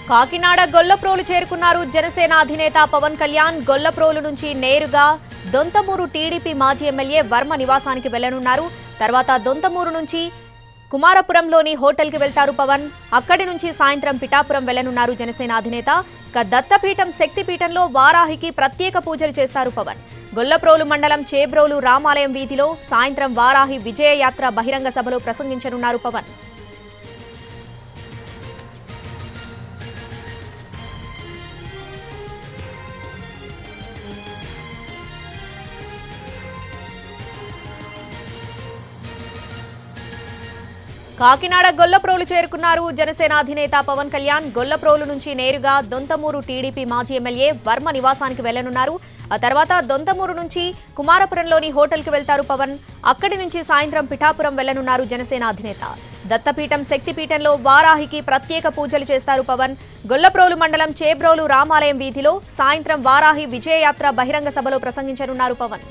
కాకినాడ గొల్లప్రోలు చేరుకున్నారు జనసేన అధినేత పవన్ కళ్యాణ్ గొల్లప్రోలు నుంచి నేరుగా దొంతమూరు టీడీపీ మాజీ ఎమ్మెల్యే వర్మ నివాసానికి వెళ్లనున్నారు తర్వాత దొంతమూరు నుంచి కుమారపురంలోని హోటల్కి వెళ్తారు పవన్ అక్కడి నుంచి సాయంత్రం పిఠాపురం వెళ్లనున్నారు జనసేన అధినేత ఇక దత్తపీఠం శక్తిపీఠంలో వారాహికి ప్రత్యేక పూజలు చేస్తారు పవన్ గొల్లప్రోలు మండలం చేబ్రోలు రామాలయం వీధిలో సాయంత్రం వారాహి విజయ యాత్ర బహిరంగ సభలో ప్రసంగించనున్నారు పవన్ కాకినాడ గొల్లప్రోలు చేరుకున్నారు జనసేన అధినేత పవన్ కళ్యాణ్ గొల్లప్రోలు నుంచి నేరుగా దొంతమూరు టీడీపీ మాజీ ఎమ్మెల్యే వర్మ నివాసానికి వెళ్లనున్నారు ఆ తర్వాత దొంతమూరు నుంచి కుమారపురంలోని హోటల్కి వెళ్తారు పవన్ అక్కడి నుంచి సాయంత్రం పిఠాపురం వెళ్లనున్నారు జనసేన అధినేత దత్తపీఠం శక్తిపీఠంలో వారాహికి ప్రత్యేక పూజలు చేస్తారు పవన్ గొల్లప్రోలు మండలం చేబ్రోలు రామాలయం వీధిలో సాయంత్రం వారాహి విజయయాత్ర బహిరంగ సభలో ప్రసంగించనున్నారు పవన్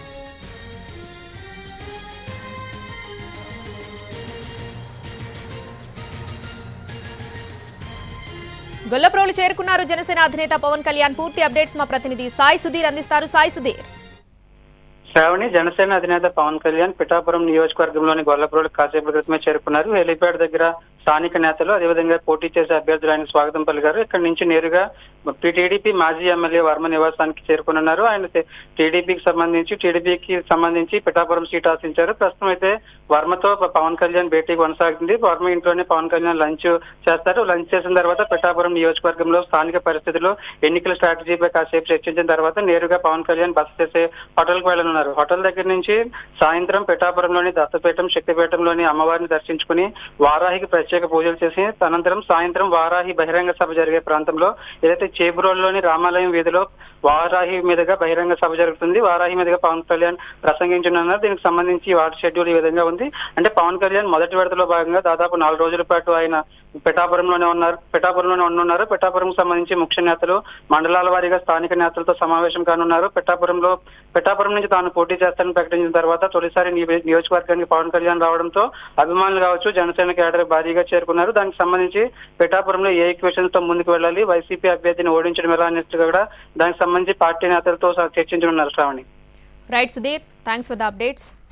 గొల్లప్రోలు చేరుకున్నారు జనసేన అధినేత పవన్ కళ్యాణ్ పూర్తి అప్డేట్స్ మా ప్రతినిధి సాయి సుధీర్ అందిస్తారు సాయి సుధీర్ శ్రావణి జనసేన అధినేత పవన్ కళ్యాణ్ పిఠాపురం నియోజకవర్గంలోని గొల్లపురం కాసేపటి క్రితమే చేరుకున్నారు హెలిప్యాడ్ దగ్గర స్థానిక నేతలు అదేవిధంగా పోటీ చేసే అభ్యర్థులు ఆయన స్వాగతం పలికారు ఇక్కడ నుంచి నేరుగా టీడీపీ మాజీ ఎమ్మెల్యే వర్మ నివాసానికి చేరుకున్నారు ఆయన టీడీపీకి సంబంధించి టీడీపీకి సంబంధించి పిఠాపురం సీట్ ఆశించారు ప్రస్తుతం అయితే వర్మతో పవన్ కళ్యాణ్ భేటీ కొనసాగుతుంది వర్మ ఇంట్లోనే పవన్ కళ్యాణ్ లంచ్ చేస్తారు లంచ్ చేసిన తర్వాత పిఠాపురం నియోజకవర్గంలో స్థానిక పరిస్థితుల్లో ఎన్నికల స్ట్రాటజీపై కాసేపు చర్చించిన తర్వాత నేరుగా పవన్ కళ్యాణ్ బస చేసే హోటల్కి వెళ్ళనున్నారు హోటల్ దగ్గర నుంచి సాయంత్రం పిఠాపురంలోని దత్తపీఠం శక్తిపీఠంలోని అమ్మవారిని దర్శించుకుని వారాహికి ప్రత్యేక పూజలు చేసి అనంతరం సాయంత్రం వారాహి బహిరంగ సభ జరిగే ప్రాంతంలో ఏదైతే చేబ్రోల్లోని రామాలయం వీధిలో వారాహి మీదుగా బహిరంగ సభ జరుగుతుంది వారాహి మీదుగా పవన్ కళ్యాణ్ ప్రసంగించనున్నారు దీనికి సంబంధించి వాటి షెడ్యూల్ ఈ విధంగా ఉంది అంటే పవన్ కళ్యాణ్ మొదటి విడతలో భాగంగా దాదాపు నాలుగు రోజుల పాటు ఆయన పిఠాపురంలోనే ఉన్నారు పిఠాపురంలోనే ఉన్నారు పిఠాపురం సంబంధించి ముఖ్య నేతలు మండలాల వారీగా స్థానిక నేతలతో సమావేశం కానున్నారు పిఠాపురంలో పిఠాపురం నుంచి తాను పోటీ చేస్తానని ప్రకటించిన తర్వాత తొలిసారి నియో- నియోజకవర్గానికి పవన్ కళ్యాణ్ రావడంతో అభిమానులు కావచ్చు జనసేన కేడర్ భారీగా చేరుకున్నారు దానికి సంబంధించి పిఠాపురంలో ఏ ఈక్వేషన్స్ తో ముందుకు వెళ్ళాలి వైసీపీ అభ్యర్థిని ఓడించడం ఎలా అన్నట్టు కూడా దానికి సంబంధించి పార్టీ నేతలతో చర్చించనున్నారు Sravani right Sudheer thanks for the updates